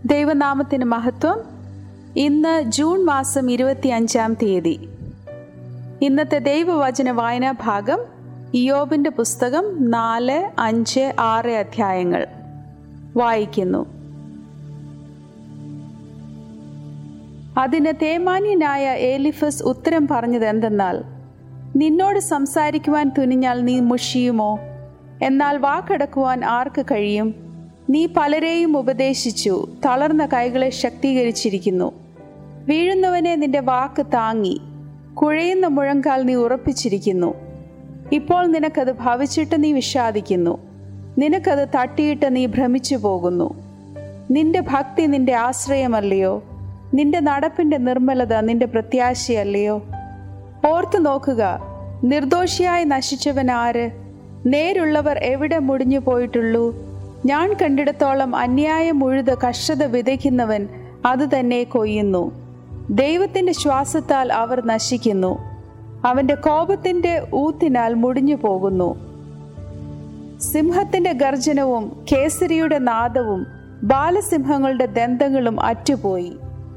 ദൈവനാമത്തിന് മഹത്വം ഇന്ന് ജൂൺ മാസം ഇരുപത്തി അഞ്ചാം തീയതി ഇന്നത്തെ ദൈവവചന വായനാ ഭാഗം ഇയോബിൻ്റെ പുസ്തകം നാല് അഞ്ച് ആറ് അധ്യായങ്ങൾ വായിക്കുന്നു അതിന് തേമാന്യനായ ഏലിഫസ് ഉത്തരം പറഞ്ഞത് എന്തെന്നാൽ നിന്നോട് സംസാരിക്കുവാൻ തുനിഞ്ഞാൽ നീ മുഷിയുമോ എന്നാൽ വാക്കടക്കുവാൻ ആർക്ക് കഴിയും നീ പലരെയും ഉപദേശിച്ചു തളർന്ന കൈകളെ ശക്തീകരിച്ചിരിക്കുന്നു വീഴുന്നവനെ നിന്റെ വാക്ക് താങ്ങി കുഴയുന്ന മുഴങ്കാൽ നീ ഉറപ്പിച്ചിരിക്കുന്നു ഇപ്പോൾ നിനക്കത് ഭവിച്ചിട്ട് നീ വിഷാദിക്കുന്നു നിനക്കത് തട്ടിയിട്ട് നീ ഭ്രമിച്ചു പോകുന്നു നിന്റെ ഭക്തി നിന്റെ ആശ്രയമല്ലയോ നിന്റെ നടപ്പിന്റെ നിർമ്മലത നിന്റെ പ്രത്യാശയല്ലയോ ഓർത്തു നോക്കുക നിർദോഷിയായി നശിച്ചവൻ ആര് നേരുള്ളവർ എവിടെ മുടിഞ്ഞു പോയിട്ടുള്ളൂ ഞാൻ കണ്ടിടത്തോളം അന്യായം ഉഴുത് കഷ്ടത വിതയ്ക്കുന്നവൻ അത് തന്നെ കൊയ്യുന്നു ദൈവത്തിന്റെ ശ്വാസത്താൽ അവർ നശിക്കുന്നു അവന്റെ കോപത്തിന്റെ ഊത്തിനാൽ മുടിഞ്ഞു പോകുന്നു സിംഹത്തിന്റെ ഗർജനവും കേസരിയുടെ നാദവും ബാലസിംഹങ്ങളുടെ ദന്തങ്ങളും അറ്റുപോയി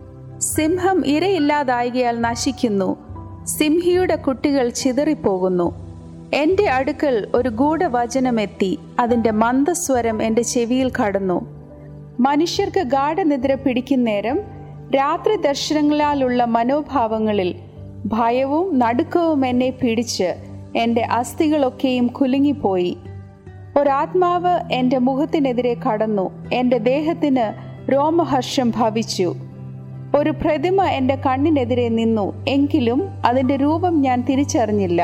സിംഹം ഇരയില്ലാതായികയാൽ നശിക്കുന്നു സിംഹിയുടെ കുട്ടികൾ ചിതറിപ്പോകുന്നു എൻ്റെ അടുക്കൽ ഒരു ഗൂഢവചനമെത്തി അതിൻ്റെ മന്ദസ്വരം എൻ്റെ ചെവിയിൽ കടന്നു മനുഷ്യർക്ക് ഗാഠനിദ്ര പിടിക്കുന്നേരം രാത്രി ദർശനങ്ങളാലുള്ള മനോഭാവങ്ങളിൽ ഭയവും നടുക്കവും എന്നെ പിടിച്ച് എൻ്റെ അസ്ഥികളൊക്കെയും കുലുങ്ങിപ്പോയി ഒരാത്മാവ് എൻ്റെ മുഖത്തിനെതിരെ കടന്നു എൻ്റെ ദേഹത്തിന് രോമഹർഷം ഭവിച്ചു ഒരു പ്രതിമ എൻ്റെ കണ്ണിനെതിരെ നിന്നു എങ്കിലും അതിൻ്റെ രൂപം ഞാൻ തിരിച്ചറിഞ്ഞില്ല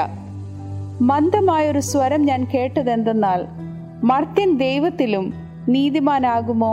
മന്ദമായൊരു സ്വരം ഞാൻ കേട്ടതെന്തെന്നാൽ മർത്യൻ ദൈവത്തിലും നീതിമാനാകുമോ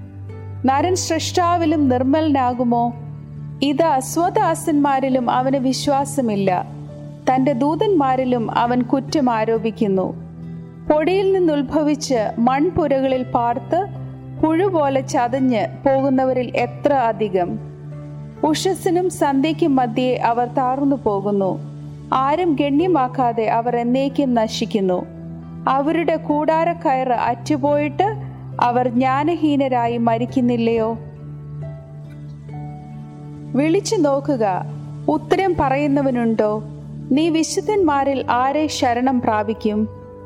നരൻ സൃഷ്ടാവിലും നിർമ്മലനാകുമോ ഇതാ സ്വദാസന്മാരിലും അവന് വിശ്വാസമില്ല തന്റെ ദൂതന്മാരിലും അവൻ കുറ്റം ആരോപിക്കുന്നു പൊടിയിൽ നിന്നുത്ഭവിച്ച് മൺപുരകളിൽ പാർത്ത് പുഴുപോലെ ചതഞ്ഞ് പോകുന്നവരിൽ എത്ര അധികം ഉഷസ്സിനും സന്ധ്യയ്ക്കും മധ്യേ അവർ താർന്നു പോകുന്നു ആരും ഗണ്യമാക്കാതെ അവർ എന്നേക്കും നശിക്കുന്നു അവരുടെ കൂടാരക്കയറ് അറ്റുപോയിട്ട് അവർ ജ്ഞാനഹീനരായി മരിക്കുന്നില്ലയോ വിളിച്ചു നോക്കുക ഉത്തരം പറയുന്നവനുണ്ടോ നീ വിശുദ്ധന്മാരിൽ ആരെ ശരണം പ്രാപിക്കും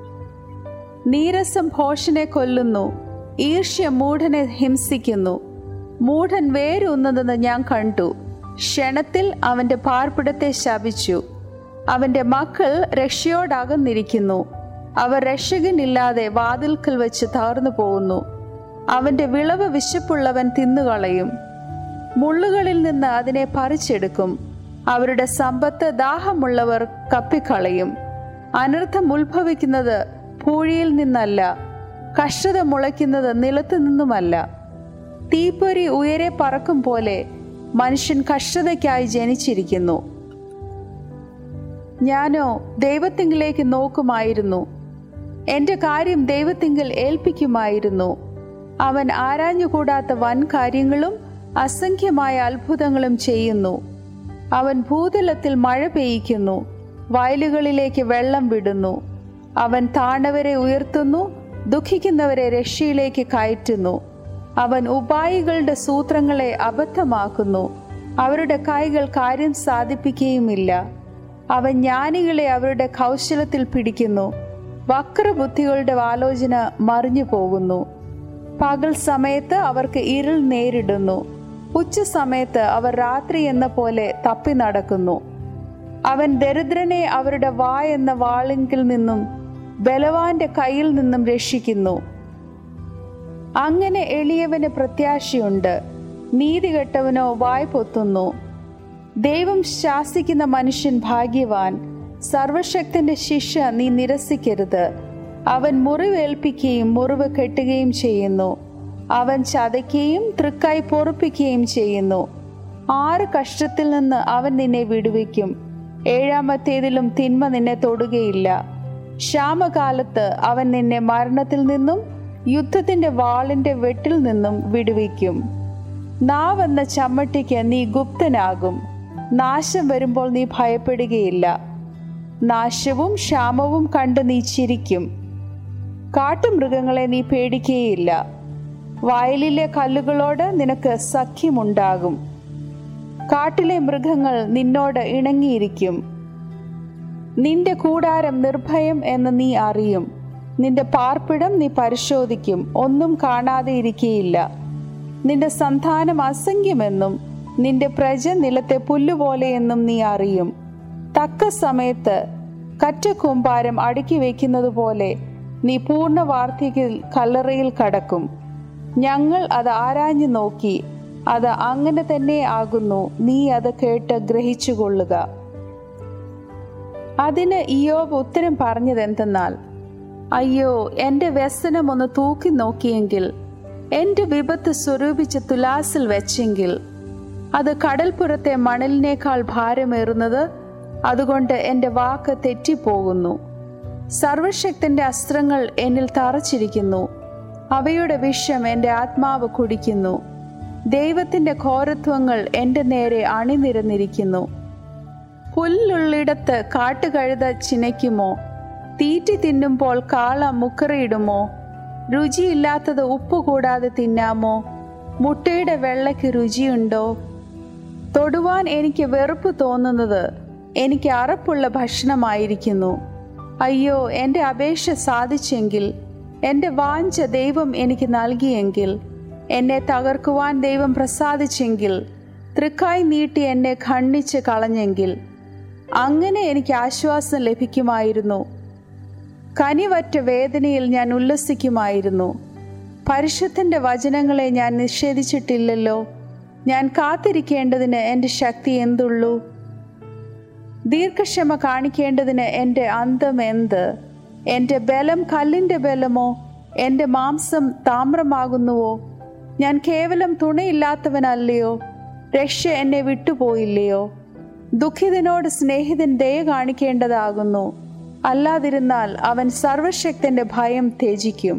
നീരസം ഭോഷനെ കൊല്ലുന്നു ഈർഷ്യ മൂഢനെ ഹിംസിക്കുന്നു മൂഢൻ വേരൂന്നതെന്ന് ഞാൻ കണ്ടു ക്ഷണത്തിൽ അവന്റെ പാർപ്പിടത്തെ ശപിച്ചു അവന്റെ മക്കൾ രക്ഷയോടകന്നിരിക്കുന്നു അവർ രക്ഷകനില്ലാതെ വാതിൽക്കൽ വെച്ച് താർന്നു പോകുന്നു അവന്റെ വിളവ് വിശപ്പുള്ളവൻ തിന്നുകളയും മുള്ളുകളിൽ നിന്ന് അതിനെ പറിച്ചെടുക്കും അവരുടെ സമ്പത്ത് ദാഹമുള്ളവർ കപ്പിക്കളയും അനർത്ഥം ഉത്ഭവിക്കുന്നത് പൂഴിയിൽ നിന്നല്ല കഷ്ടത മുളയ്ക്കുന്നത് നിലത്തു നിന്നുമല്ല തീപ്പൊരി ഉയരെ പറക്കും പോലെ മനുഷ്യൻ കഷ്ടതയ്ക്കായി ജനിച്ചിരിക്കുന്നു ഞാനോ ദൈവത്തിങ്കിലേക്ക് നോക്കുമായിരുന്നു എൻ്റെ കാര്യം ദൈവത്തിങ്കൽ ഏൽപ്പിക്കുമായിരുന്നു അവൻ ആരാഞ്ഞുകൂടാത്ത വൻ കാര്യങ്ങളും അസംഖ്യമായ അത്ഭുതങ്ങളും ചെയ്യുന്നു അവൻ ഭൂതലത്തിൽ മഴ പെയ്യിക്കുന്നു വയലുകളിലേക്ക് വെള്ളം വിടുന്നു അവൻ താണവരെ ഉയർത്തുന്നു ദുഃഖിക്കുന്നവരെ രക്ഷയിലേക്ക് കയറ്റുന്നു അവൻ ഉപായികളുടെ സൂത്രങ്ങളെ അബദ്ധമാക്കുന്നു അവരുടെ കൈകൾ കാര്യം സാധിപ്പിക്കുകയുമില്ല അവൻ ജ്ഞാനികളെ അവരുടെ കൗശലത്തിൽ പിടിക്കുന്നു വക്രബുദ്ധികളുടെ ആലോചന മറിഞ്ഞു പോകുന്നു പകൽ സമയത്ത് അവർക്ക് ഇരുൾ നേരിടുന്നു ഉച്ച സമയത്ത് അവർ രാത്രി എന്ന പോലെ തപ്പി നടക്കുന്നു അവൻ ദരിദ്രനെ അവരുടെ വാ എന്ന വാളിങ്കിൽ നിന്നും ബലവാന്റെ കയ്യിൽ നിന്നും രക്ഷിക്കുന്നു അങ്ങനെ എളിയവന് പ്രത്യാശയുണ്ട് നീതികെട്ടവനോ വായ് പൊത്തുന്നു ദൈവം ശാസിക്കുന്ന മനുഷ്യൻ ഭാഗ്യവാൻ സർവശക്തന്റെ ശിക്ഷ നീ നിരസിക്കരുത് അവൻ മുറിവേൽപ്പിക്കുകയും മുറിവ് കെട്ടുകയും ചെയ്യുന്നു അവൻ ചതയ്ക്കുകയും തൃക്കായി പൊറുപ്പിക്കുകയും ചെയ്യുന്നു ആറ് കഷ്ടത്തിൽ നിന്ന് അവൻ നിന്നെ വിടുവിക്കും ഏഴാമത്തേതിലും തിന്മ നിന്നെ തൊടുകയില്ല ക്ഷാമകാലത്ത് അവൻ നിന്നെ മരണത്തിൽ നിന്നും യുദ്ധത്തിന്റെ വാളിന്റെ വെട്ടിൽ നിന്നും വിടുവിക്കും നാവെന്ന ചമ്മട്ടിക്ക് നീ ഗുപ്തനാകും നാശം വരുമ്പോൾ നീ ഭയപ്പെടുകയില്ല നാശവും ക്ഷാമവും കണ്ട് നീ ചിരിക്കും കാട്ടുമൃഗങ്ങളെ നീ പേടിക്കുകയില്ല വയലിലെ കല്ലുകളോട് നിനക്ക് സഖ്യമുണ്ടാകും കാട്ടിലെ മൃഗങ്ങൾ നിന്നോട് ഇണങ്ങിയിരിക്കും നിന്റെ കൂടാരം നിർഭയം എന്ന് നീ അറിയും നിന്റെ പാർപ്പിടം നീ പരിശോധിക്കും ഒന്നും കാണാതെ ഇരിക്കുകയില്ല നിന്റെ സന്താനം അസംഖ്യമെന്നും നിന്റെ പ്രജ നിലത്തെ പുല്ലുപോലെയെന്നും നീ അറിയും തക്ക സമയത്ത് കറ്റക്കൂമ്പാരം അടുക്കി വയ്ക്കുന്നത് പോലെ നീ പൂർണ്ണ വാർദ്ധക്യത്തിൽ കല്ലറയിൽ കടക്കും ഞങ്ങൾ അത് ആരാഞ്ഞു നോക്കി അത് അങ്ങനെ തന്നെ ആകുന്നു നീ അത് കേട്ട് ഗ്രഹിച്ചുകൊള്ളുക അതിന് ഇയോബ് ഉത്തരം പറഞ്ഞതെന്തെന്നാൽ അയ്യോ എൻ്റെ വ്യസനം ഒന്ന് തൂക്കി നോക്കിയെങ്കിൽ എൻ്റെ വിപത്ത് സ്വരൂപിച്ച് തുലാസിൽ വെച്ചെങ്കിൽ അത് കടൽപ്പുറത്തെ മണലിനേക്കാൾ ഭാരമേറുന്നത് അതുകൊണ്ട് എൻ്റെ വാക്ക് തെറ്റിപ്പോകുന്നു സർവശക്തന്റെ അസ്ത്രങ്ങൾ എന്നിൽ തറച്ചിരിക്കുന്നു അവയുടെ വിഷം എൻ്റെ ആത്മാവ് കുടിക്കുന്നു ദൈവത്തിൻ്റെ ഘോരത്വങ്ങൾ എൻ്റെ നേരെ അണിനിരന്നിരിക്കുന്നു പുല്ലുള്ളിടത്ത് കാട്ടുകഴുത ചിനയ്ക്കുമോ തീറ്റി തിന്നുമ്പോൾ കാള മുക്കറയിടുമോ രുചിയില്ലാത്തത് ഉപ്പ് കൂടാതെ തിന്നാമോ മുട്ടയുടെ വെള്ളയ്ക്ക് രുചിയുണ്ടോ തൊടുവാൻ എനിക്ക് വെറുപ്പ് തോന്നുന്നത് എനിക്ക് അറപ്പുള്ള ഭക്ഷണമായിരിക്കുന്നു അയ്യോ എൻ്റെ അപേക്ഷ സാധിച്ചെങ്കിൽ എൻ്റെ വാഞ്ച ദൈവം എനിക്ക് നൽകിയെങ്കിൽ എന്നെ തകർക്കുവാൻ ദൈവം പ്രസാദിച്ചെങ്കിൽ തൃക്കായി നീട്ടി എന്നെ ഖണ്ഡിച്ച് കളഞ്ഞെങ്കിൽ അങ്ങനെ എനിക്ക് ആശ്വാസം ലഭിക്കുമായിരുന്നു കനിവറ്റ വേദനയിൽ ഞാൻ ഉല്ലസിക്കുമായിരുന്നു പരിശുദ്ധന്റെ വചനങ്ങളെ ഞാൻ നിഷേധിച്ചിട്ടില്ലല്ലോ ഞാൻ കാത്തിരിക്കേണ്ടതിന് എൻ്റെ ശക്തി എന്തുള്ളൂ ദീർഘക്ഷമ കാണിക്കേണ്ടതിന് എൻ്റെ അന്തം എന്ത് എൻ്റെ ബലം കല്ലിൻ്റെ ബലമോ എൻ്റെ മാംസം താമ്രമാകുന്നുവോ ഞാൻ കേവലം തുണയില്ലാത്തവനല്ലയോ രക്ഷ എന്നെ വിട്ടുപോയില്ലയോ ദുഃഖിതനോട് സ്നേഹിതൻ ദയ കാണിക്കേണ്ടതാകുന്നു അല്ലാതിരുന്നാൽ അവൻ സർവശക്തന്റെ ഭയം ത്യജിക്കും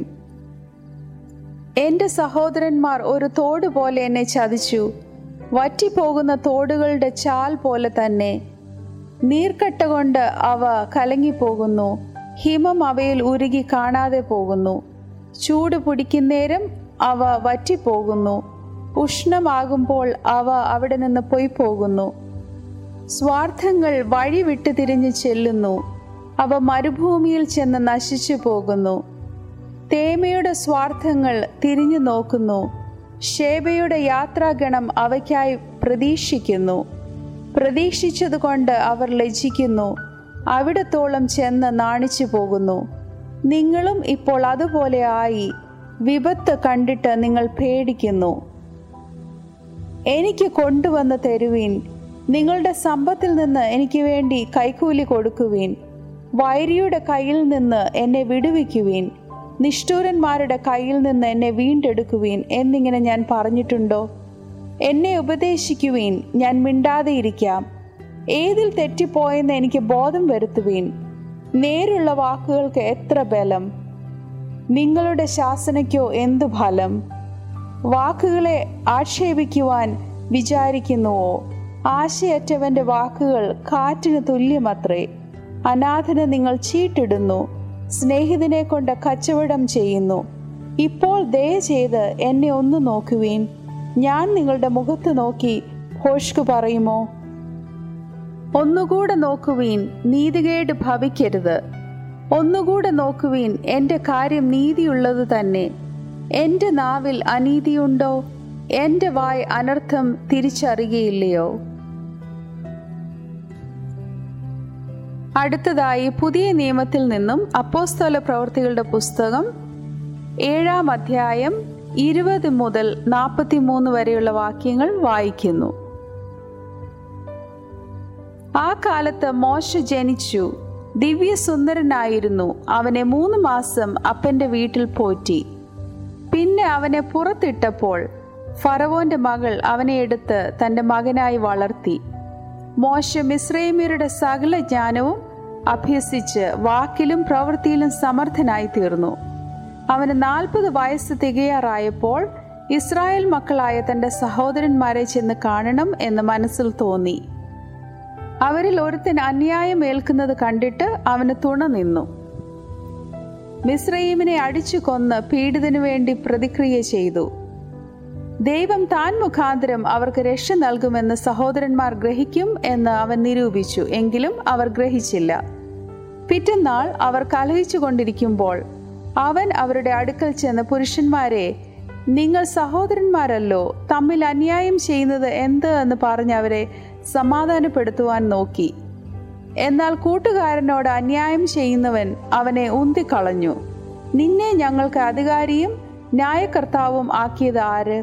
എന്റെ സഹോദരന്മാർ ഒരു തോട് പോലെ എന്നെ ചതിച്ചു വറ്റിപ്പോകുന്ന തോടുകളുടെ ചാൽ പോലെ തന്നെ നീർക്കട്ട കൊണ്ട് അവ കലങ്ങിപ്പോകുന്നു ഹിമം അവയിൽ ഉരുകി കാണാതെ പോകുന്നു ചൂട് പിടിക്കുന്നേരം അവ വറ്റിപ്പോകുന്നു ഉഷ്ണമാകുമ്പോൾ അവ അവിടെ നിന്ന് പോയി പോകുന്നു സ്വാർത്ഥങ്ങൾ വഴി വിട്ടു തിരിഞ്ഞു ചെല്ലുന്നു അവ മരുഭൂമിയിൽ ചെന്ന് നശിച്ചു പോകുന്നു തേമയുടെ സ്വാർത്ഥങ്ങൾ തിരിഞ്ഞു നോക്കുന്നു ഷേബയുടെ യാത്രാഗണം അവയ്ക്കായി പ്രതീക്ഷിക്കുന്നു പ്രതീക്ഷിച്ചതുകൊണ്ട് അവർ ലജ്ജിക്കുന്നു അവിടത്തോളം ചെന്ന് നാണിച്ചു പോകുന്നു നിങ്ങളും ഇപ്പോൾ അതുപോലെ ആയി വിപത്ത് കണ്ടിട്ട് നിങ്ങൾ പേടിക്കുന്നു എനിക്ക് കൊണ്ടുവന്ന് തരുവീൻ നിങ്ങളുടെ സമ്പത്തിൽ നിന്ന് എനിക്ക് വേണ്ടി കൈക്കൂലി കൊടുക്കുവീൻ വൈരിയുടെ കയ്യിൽ നിന്ന് എന്നെ വിടുവിക്കുവീൻ നിഷ്ഠൂരന്മാരുടെ കയ്യിൽ നിന്ന് എന്നെ വീണ്ടെടുക്കുവീൻ എന്നിങ്ങനെ ഞാൻ പറഞ്ഞിട്ടുണ്ടോ എന്നെ ഉപദേശിക്കുവീൻ ഞാൻ മിണ്ടാതെ ഇരിക്കാം ഏതിൽ തെറ്റിപ്പോയെന്ന് എനിക്ക് ബോധം വരുത്തുവീൻ നേരുള്ള വാക്കുകൾക്ക് എത്ര ബലം നിങ്ങളുടെ ശാസനയ്ക്കോ എന്തു ഫലം വാക്കുകളെ ആക്ഷേപിക്കുവാൻ വിചാരിക്കുന്നുവോ ആശയറ്റവന്റെ വാക്കുകൾ കാറ്റിന് തുല്യമത്രേ അനാഥന് നിങ്ങൾ ചീട്ടിടുന്നു സ്നേഹിതനെ കൊണ്ട് കച്ചവടം ചെയ്യുന്നു ഇപ്പോൾ ദയ ചെയ്ത് എന്നെ ഒന്ന് നോക്കുവീൻ ഞാൻ നിങ്ങളുടെ മുഖത്ത് നോക്കി ഭോഷ്കു പറയുമോ ഒന്നുകൂടെ നോക്കുവീൻ നീതികേട് ഭവിക്കരുത് ഒന്നുകൂടെ നോക്കുവീൻ എൻ്റെ കാര്യം നീതിയുള്ളത് തന്നെ എൻ്റെ നാവിൽ അനീതിയുണ്ടോ എൻ്റെ വായ് അനർത്ഥം തിരിച്ചറിയുകയില്ലയോ അടുത്തതായി പുതിയ നിയമത്തിൽ നിന്നും അപ്പോസ്തല പ്രവർത്തികളുടെ പുസ്തകം ഏഴാം അധ്യായം ഇരുപത് മുതൽ നാൽപ്പത്തിമൂന്ന് വരെയുള്ള വാക്യങ്ങൾ വായിക്കുന്നു ആ കാലത്ത് മോശ ജനിച്ചു ദിവ്യസുന്ദരനായിരുന്നു അവനെ മൂന്ന് മാസം അപ്പന്റെ വീട്ടിൽ പോറ്റി പിന്നെ അവനെ പുറത്തിട്ടപ്പോൾ ഫറവോന്റെ മകൾ അവനെ എടുത്ത് തന്റെ മകനായി വളർത്തി മോശ മിശ്രൈമ്യരുടെ സകല ജ്ഞാനവും അഭ്യസിച്ച് വാക്കിലും പ്രവൃത്തിയിലും സമർത്ഥനായി തീർന്നു അവന് നാൽപ്പത് വയസ്സ് തികയാറായപ്പോൾ ഇസ്രായേൽ മക്കളായ തന്റെ സഹോദരന്മാരെ ചെന്ന് കാണണം എന്ന് മനസ്സിൽ തോന്നി അവരിൽ ഒരുത്തൻ അന്യായം ഏൽക്കുന്നത് കണ്ടിട്ട് അവന് തുണ നിന്നു മിസ്രൈമിനെ അടിച്ചു കൊന്ന് പീഡിതനു വേണ്ടി പ്രതിക്രിയ ചെയ്തു ദൈവം താൻ മുഖാന്തരം അവർക്ക് രക്ഷ നൽകുമെന്ന് സഹോദരന്മാർ ഗ്രഹിക്കും എന്ന് അവൻ നിരൂപിച്ചു എങ്കിലും അവർ ഗ്രഹിച്ചില്ല പിറ്റന്നാൾ അവർ കലഹിച്ചു കൊണ്ടിരിക്കുമ്പോൾ അവൻ അവരുടെ അടുക്കൽ ചെന്ന് പുരുഷന്മാരെ നിങ്ങൾ സഹോദരന്മാരല്ലോ തമ്മിൽ അന്യായം ചെയ്യുന്നത് എന്ത് എന്ന് പറഞ്ഞ് അവരെ സമാധാനപ്പെടുത്തുവാൻ നോക്കി എന്നാൽ കൂട്ടുകാരനോട് അന്യായം ചെയ്യുന്നവൻ അവനെ ഉന്തിക്കളഞ്ഞു നിന്നെ ഞങ്ങൾക്ക് അധികാരിയും ന്യായകർത്താവും ആക്കിയത് ആര്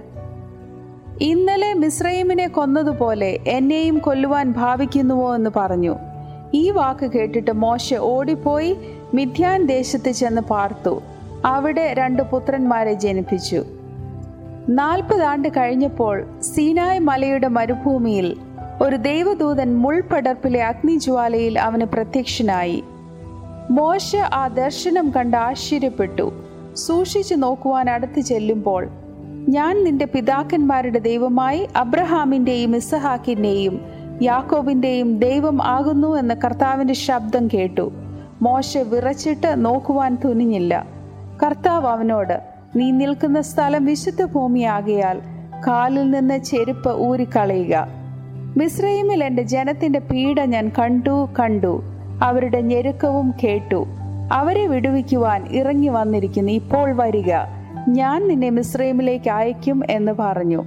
ഇന്നലെ മിസ്രൈമിനെ കൊന്നതുപോലെ എന്നെയും കൊല്ലുവാൻ ഭാവിക്കുന്നുവോ എന്ന് പറഞ്ഞു ഈ വാക്ക് കേട്ടിട്ട് മോശ ഓടിപ്പോയി മിഥ്യാൻ ദേശത്ത് ചെന്ന് പാർത്തു അവിടെ രണ്ട് പുത്രന്മാരെ ജനിപ്പിച്ചു നാൽപ്പത് ആണ്ട് കഴിഞ്ഞപ്പോൾ സീനായ് മലയുടെ മരുഭൂമിയിൽ ഒരു ദൈവദൂതൻ മുൾപടർപ്പിലെ അഗ്നിജ്വാലയിൽ അവന് പ്രത്യക്ഷനായി മോശ ആ ദർശനം കണ്ട് ആശ്ചര്യപ്പെട്ടു സൂക്ഷിച്ചു നോക്കുവാൻ അടുത്ത് ചെല്ലുമ്പോൾ ഞാൻ നിന്റെ പിതാക്കന്മാരുടെ ദൈവമായി അബ്രഹാമിന്റെയും ഇസഹാക്കിന്റെയും യാക്കോബിന്റെയും ദൈവം ആകുന്നു എന്ന കർത്താവിന്റെ ശബ്ദം കേട്ടു മോശ വിറച്ചിട്ട് നോക്കുവാൻ തുനിഞ്ഞില്ല കർത്താവ് അവനോട് നീ നിൽക്കുന്ന സ്ഥലം വിശുദ്ധ ഭൂമിയാകയാൽ കാലിൽ നിന്ന് ചെരുപ്പ് ഊരിക്കളയുക മിസ്രൈമിൽ എൻ്റെ ജനത്തിന്റെ പീഡ ഞാൻ കണ്ടു കണ്ടു അവരുടെ ഞെരുക്കവും കേട്ടു അവരെ വിടുവിക്കുവാൻ ഇറങ്ങി വന്നിരിക്കുന്നു ഇപ്പോൾ വരിക ഞാൻ നിന്നെ മിസ്രൈമിലേക്ക് അയക്കും എന്ന് പറഞ്ഞു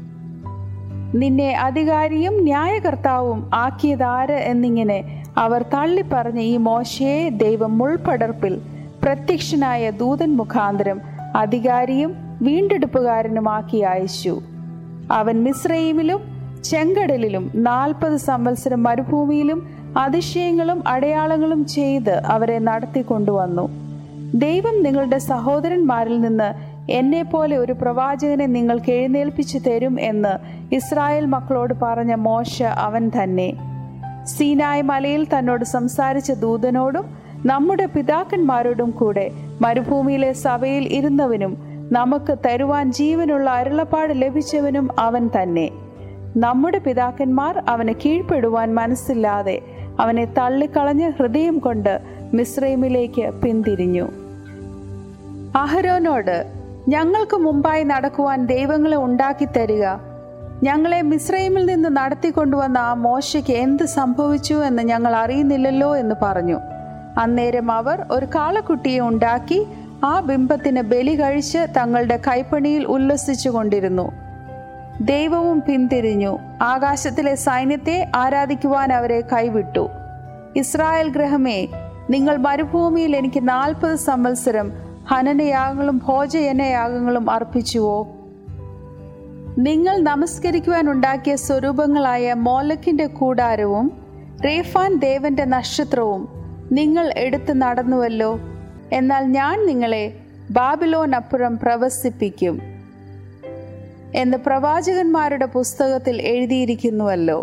നിന്നെ അധികാരിയും ന്യായകർത്താവും ആക്കിയതാര് എന്നിങ്ങനെ അവർ തള്ളിപ്പറഞ്ഞ ഈ മോശയെ ദൈവം മുൾപടർപ്പിൽ പ്രത്യക്ഷനായ ദൂതൻ മുഖാന്തരം അധികാരിയും വീണ്ടെടുപ്പുകാരനുമാക്കി അയച്ചു അവൻ മിസ്രൈമിലും ചെങ്കടലിലും നാൽപ്പത് സംവത്സരം മരുഭൂമിയിലും അതിശയങ്ങളും അടയാളങ്ങളും ചെയ്ത് അവരെ നടത്തിക്കൊണ്ടുവന്നു ദൈവം നിങ്ങളുടെ സഹോദരന്മാരിൽ നിന്ന് എന്നെ പോലെ ഒരു പ്രവാചകനെ നിങ്ങൾക്ക് എഴുന്നേൽപ്പിച്ചു തരും എന്ന് ഇസ്രായേൽ മക്കളോട് പറഞ്ഞ മോശ അവൻ തന്നെ സീനായ് മലയിൽ തന്നോട് സംസാരിച്ച ദൂതനോടും നമ്മുടെ പിതാക്കന്മാരോടും കൂടെ മരുഭൂമിയിലെ സഭയിൽ ഇരുന്നവനും നമുക്ക് തരുവാൻ ജീവനുള്ള അരുളപ്പാട് ലഭിച്ചവനും അവൻ തന്നെ നമ്മുടെ പിതാക്കന്മാർ അവന് കീഴ്പ്പെടുവാൻ മനസ്സില്ലാതെ അവനെ തള്ളിക്കളഞ്ഞ് ഹൃദയം കൊണ്ട് മിസ്രൈമിലേക്ക് പിന്തിരിഞ്ഞു അഹരോനോട് ഞങ്ങൾക്ക് മുമ്പായി നടക്കുവാൻ ദൈവങ്ങളെ ഉണ്ടാക്കി തരിക ഞങ്ങളെ മിസ്രൈമിൽ നിന്ന് നടത്തിക്കൊണ്ടുവന്ന ആ മോശയ്ക്ക് എന്ത് സംഭവിച്ചു എന്ന് ഞങ്ങൾ അറിയുന്നില്ലല്ലോ എന്ന് പറഞ്ഞു അന്നേരം അവർ ഒരു കാളക്കുട്ടിയെ ഉണ്ടാക്കി ആ ബിംബത്തിന് ബലി കഴിച്ച് തങ്ങളുടെ കൈപ്പണിയിൽ ഉല്ലസിച്ചു കൊണ്ടിരുന്നു ദൈവവും പിന്തിരിഞ്ഞു ആകാശത്തിലെ സൈന്യത്തെ ആരാധിക്കുവാൻ അവരെ കൈവിട്ടു ഇസ്രായേൽ ഗ്രഹമേ നിങ്ങൾ മരുഭൂമിയിൽ എനിക്ക് നാൽപ്പത് സംവത്സരം ഹനനയാഗങ്ങളും ഭോജയനയാഗങ്ങളും അർപ്പിച്ചുവോ നിങ്ങൾ നമസ്കരിക്കുവാൻ ഉണ്ടാക്കിയ സ്വരൂപങ്ങളായ മോലക്കിന്റെ കൂടാരവും റേഫാൻ ദേവന്റെ നക്ഷത്രവും നിങ്ങൾ എടുത്തു നടന്നുവല്ലോ എന്നാൽ ഞാൻ നിങ്ങളെ ബാബിലോനപ്പുറം പ്രവസിപ്പിക്കും എന്ന് പ്രവാചകന്മാരുടെ പുസ്തകത്തിൽ എഴുതിയിരിക്കുന്നുവല്ലോ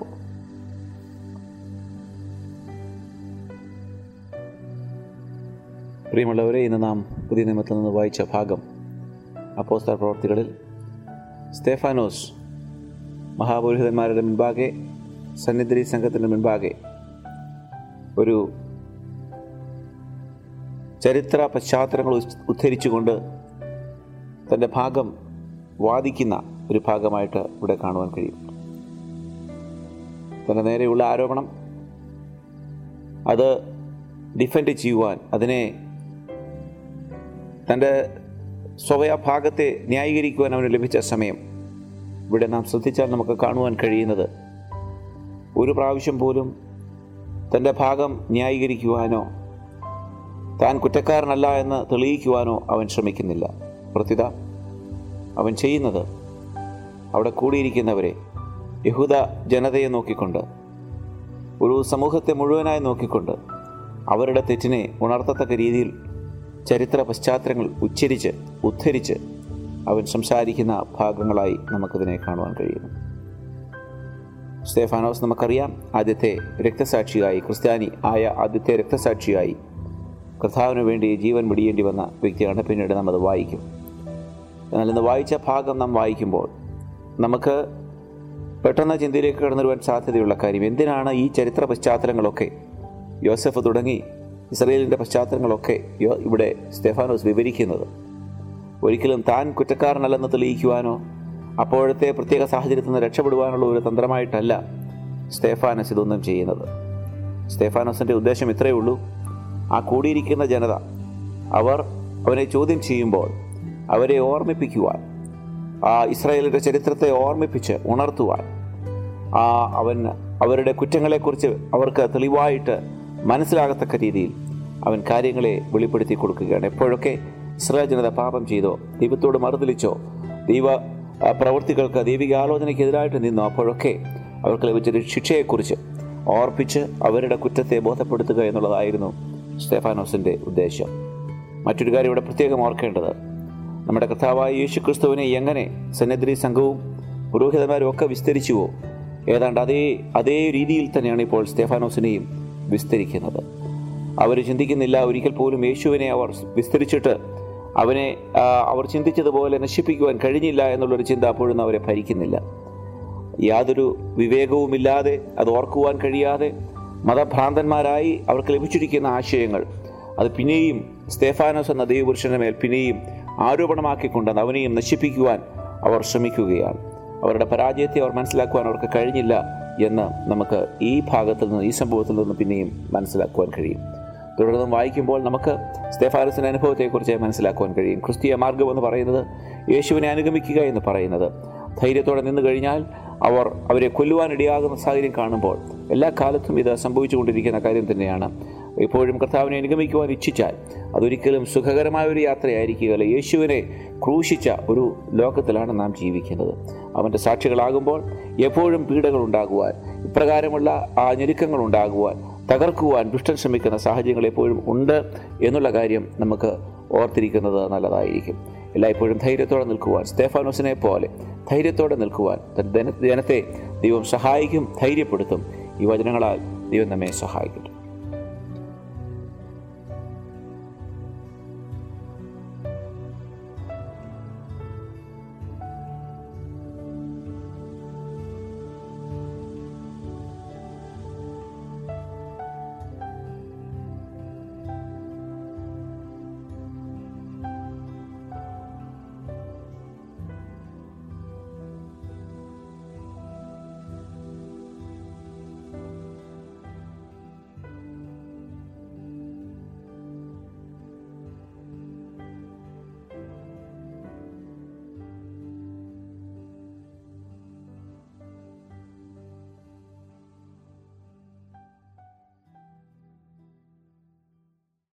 പ്രിയമുള്ളവരെ ഇന്ന് നാം പുതിയ നിയമത്തിൽ നിന്ന് വായിച്ച ഭാഗം അപ്പോസ്തല പ്രവർത്തികളിൽ സ്തേഫാനോസ് മഹാപുരോഹിതന്മാരുടെ മുൻപാകെ സന്നിധി സംഘത്തിൻ്റെ മുൻപാകെ ഒരു ചരിത്ര പശ്ചാത്തലങ്ങൾ ഉസ്- ഉദ്ധരിച്ചുകൊണ്ട് തൻ്റെ ഭാഗം വാദിക്കുന്ന ഒരു ഭാഗമായിട്ട് ഇവിടെ കാണുവാൻ കഴിയും തൻ്റെ നേരെയുള്ള ആരോപണം അത് ഡിഫെൻഡ് ചെയ്യുവാൻ അതിനെ തൻ്റെ സ്വയഭാഗത്തെ ന്യായീകരിക്കുവാൻ അവന് ലഭിച്ച സമയം ഇവിടെ നാം ശ്രദ്ധിച്ചാൽ നമുക്ക് കാണുവാൻ കഴിയുന്നത് ഒരു പ്രാവശ്യം പോലും തൻ്റെ ഭാഗം ന്യായീകരിക്കുവാനോ താൻ കുറ്റക്കാരനല്ല എന്ന് തെളിയിക്കുവാനോ അവൻ ശ്രമിക്കുന്നില്ല പ്രത്യുത അവൻ ചെയ്യുന്നത് അവിടെ കൂടിയിരിക്കുന്നവരെ യഹൂദ ജനതയെ നോക്കിക്കൊണ്ട് ഒരു സമൂഹത്തെ മുഴുവനായി നോക്കിക്കൊണ്ട് അവരുടെ തെറ്റിനെ ഉണർത്തത്തക്ക രീതിയിൽ ചരിത്ര പശ്ചാത്തലങ്ങൾ ഉച്ചരിച്ച് ഉദ്ധരിച്ച് അവൻ സംസാരിക്കുന്ന ഭാഗങ്ങളായി നമുക്കിതിനെ കാണുവാൻ കഴിയുന്നു സ്തേഫാനോസ് നമുക്കറിയാം ആദ്യത്തെ രക്തസാക്ഷിയായി ക്രിസ്ത്യാനി ആയ ആദ്യത്തെ രക്തസാക്ഷിയായി കർത്താവിന് വേണ്ടി ജീവൻ വെടിയേണ്ടി വന്ന വ്യക്തിയാണ് പിന്നീട് നാം അത് വായിക്കും എന്നാൽ ഇന്ന് വായിച്ച ഭാഗം നാം വായിക്കുമ്പോൾ നമുക്ക് പെട്ടെന്ന് ചിന്തയിലേക്ക് കടന്നു വരുവാൻ സാധ്യതയുള്ള കാര്യം എന്തിനാണ് ഈ ചരിത്ര പശ്ചാത്തലങ്ങളൊക്കെ യോസഫ് തുടങ്ങി ഇസ്രയേലിൻ്റെ പശ്ചാത്തലങ്ങളൊക്കെ യോ- ഇവിടെ സ്റ്റെഫാനോസ് വിവരിക്കുന്നത് ഒരിക്കലും താൻ കുറ്റക്കാരനല്ലെന്ന് തെളിയിക്കുവാനോ അപ്പോഴത്തെ പ്രത്യേക സാഹചര്യത്തിൽ നിന്ന് രക്ഷപ്പെടുവാനുള്ള ഒരു തന്ത്രമായിട്ടല്ല സ്റ്റേഫാനസ് ഇതൊന്നും ചെയ്യുന്നത് സ്റ്റേഫാനോസിൻ്റെ ഉദ്ദേശം ഇത്രയേ ഉള്ളൂ ആ കൂടിയിരിക്കുന്ന ജനത അവർ അവനെ ചോദ്യം ചെയ്യുമ്പോൾ അവരെ ഓർമ്മിപ്പിക്കുവാൻ ആ ഇസ്രായേലിൻ്റെ ചരിത്രത്തെ ഓർമ്മിപ്പിച്ച് ഉണർത്തുവാൻ ആ അവൻ അവരുടെ കുറ്റങ്ങളെക്കുറിച്ച് അവർക്ക് തെളിവായിട്ട് മനസ്സിലാകത്തക്ക രീതിയിൽ അവൻ കാര്യങ്ങളെ വെളിപ്പെടുത്തി കൊടുക്കുകയാണ് എപ്പോഴൊക്കെ ഇസ്രായേൽ ജനത പാപം ചെയ്തോ ദൈവത്തോട് മറുതലിച്ചോ ദൈവ ആ, പ്രവൃത്തികൾക്ക് ദൈവിക ആലോചനയ്ക്കെതിരായിട്ട് നിന്നോ അപ്പോഴൊക്കെ അവർക്ക് ലഭിച്ചൊരു ശിക്ഷയെക്കുറിച്ച് ഓർപ്പിച്ച് അവരുടെ കുറ്റത്തെ ബോധപ്പെടുത്തുക എന്നുള്ളതായിരുന്നു സ്റ്റെഫാനോസിൻ്റെ ഉദ്ദേശം മറ്റൊരു കാര്യം ഇവിടെ പ്രത്യേകം ഓർക്കേണ്ടത് നമ്മുടെ കർത്താവായ യേശു ക്രിസ്തുവിനെ എങ്ങനെ സന്നദ്രി സംഘവും പുരോഹിതന്മാരും ഒക്കെ വിസ്തരിച്ചുവോ ഏതാണ്ട് അതേ അതേ രീതിയിൽ തന്നെയാണ് ഇപ്പോൾ സ്റ്റെഫാനോസിനെയും വിസ്തരിക്കുന്നത് അവർ ചിന്തിക്കുന്നില്ല ഒരിക്കൽ പോലും യേശുവിനെ അവർ വിസ്തരിച്ചിട്ട് അവനെ ആ, അവർ ചിന്തിച്ചതുപോലെ നശിപ്പിക്കുവാൻ കഴിഞ്ഞില്ല എന്നുള്ളൊരു ചിന്ത അപ്പോഴൊന്നും അവരെ ഭരിക്കുന്നില്ല യാതൊരു വിവേകവുമില്ലാതെ അത് ഓർക്കുവാൻ കഴിയാതെ മതഭ്രാന്തന്മാരായി അവർക്ക് ലഭിച്ചിരിക്കുന്ന ആശയങ്ങൾ അത് പിന്നെയും സ്തേഫാനോസ് എന്ന ദൈവപുരുഷന്റെ മേൽ പിന്നെയും ആരോപണമാക്കിക്കൊണ്ട് അവനെയും നശിപ്പിക്കുവാൻ അവർ ശ്രമിക്കുകയാണ് അവരുടെ പരാജയത്തെ അവർ മനസ്സിലാക്കുവാൻ അവർക്ക് കഴിഞ്ഞില്ല എന്ന് നമുക്ക് ഈ ഭാഗത്തിൽ നിന്ന് ഈ സംഭവത്തിൽ നിന്ന് പിന്നെയും മനസ്സിലാക്കുവാൻ കഴിയും തുടർന്നും വായിക്കുമ്പോൾ നമുക്ക് സ്തേഫാനസിൻ്റെ അനുഭവത്തെക്കുറിച്ച് മനസ്സിലാക്കുവാൻ കഴിയും ക്രിസ്തീയ മാർഗം എന്ന് പറയുന്നത് യേശുവിനെ അനുഗമിക്കുക എന്ന് പറയുന്നത് ധൈര്യത്തോടെ നിന്ന് കഴിഞ്ഞാൽ അവർ അവരെ കൊല്ലുവാനിടയാകുന്ന സാഹചര്യം കാണുമ്പോൾ എല്ലാ കാലത്തും ഇത് സംഭവിച്ചുകൊണ്ടിരിക്കുന്ന കാര്യം തന്നെയാണ് എപ്പോഴും കർത്താവിനെ അനുഗമിക്കുവാൻ ഇച്ഛിച്ചാൽ അതൊരിക്കലും സുഖകരമായ ഒരു യാത്രയായിരിക്കുകയല്ല യേശുവിനെ ക്രൂശിച്ച ഒരു ലോകത്തിലാണ് നാം ജീവിക്കുന്നത് അവൻ്റെ സാക്ഷികളാകുമ്പോൾ എപ്പോഴും പീഡകൾ ഉണ്ടാകുവാൻ ഇപ്രകാരമുള്ള ആ ഞെരുക്കങ്ങൾ ഉണ്ടാകുവാൻ തകർക്കുവാൻ ദുഷ്ടൻ ശ്രമിക്കുന്ന സാഹചര്യങ്ങൾ എപ്പോഴും ഉണ്ട് എന്നുള്ള കാര്യം നമുക്ക് ഓർത്തിരിക്കുന്നത് നല്ലതായിരിക്കും എല്ലായ്പ്പോഴും ധൈര്യത്തോടെ നിൽക്കുവാൻ സ്തേഫാനോസിനെ പോലെ ധൈര്യത്തോടെ നിൽക്കുവാൻ തന്റെ ജന- ജനത്തെ ദൈവം സഹായിക്കും ധൈര്യപ്പെടുത്തും ഈ വചനങ്ങളാൽ ദൈവം നമ്മെ സഹായിക്കട്ടെ